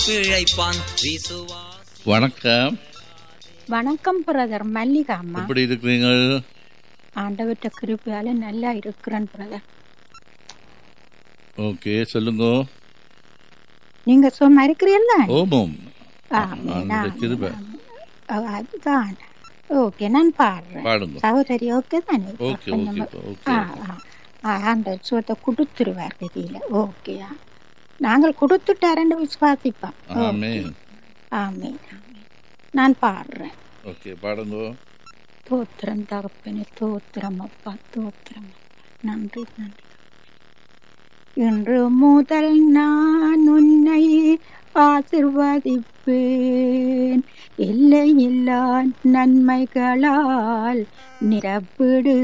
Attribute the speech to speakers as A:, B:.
A: பிழைப்பான் விசுவாஸ்
B: வணக்கம்
C: வணக்கம் பிரதர் மல்லிகா அம்மா
B: எப்படி இருக்கிறீங்க
C: ஆண்டவர்கிட்ட கிருப்பையால நல்லா இருக்கிறேன் பிரதர்
B: ஓகே சொல்லுங்க
C: நீங்க சும்மா இருக்கிறீல்ல
B: ஓமம்
C: ஆமென்,
B: அந்த
C: ஆமென்,
B: கிருபை
C: ஆமென். அதுதான் ஓகே நான் பாடுறேன்
B: பாடுங்க
C: சகோதரி ஓகே தானே
B: ஓகே
C: அப்ப
B: ஓகே
C: நம்ம-
B: ஓகே
C: ஆ, ஆ. ஆ, ஆண்டவர் சுகத்தை கொடுத்துருவார் கதியில ஓகேயா நாங்கள் கொடுத்துட்டாரன்னு விசுவாசிப்போம்
B: ஆமென்
C: ஆமே நான் பாடுறேன்
B: ஓகே பாடுங்க
C: தோத்திரம் தகப்பனே தோத்திரம் அப்பா தோத்திரம் அப்பா. நன்றி நன்றி இன்று முதல் நான் உன்னை ஆசிர்வதிப்பேன் இல்லை இல்லா நன்மைகளால் நிரப்பிடு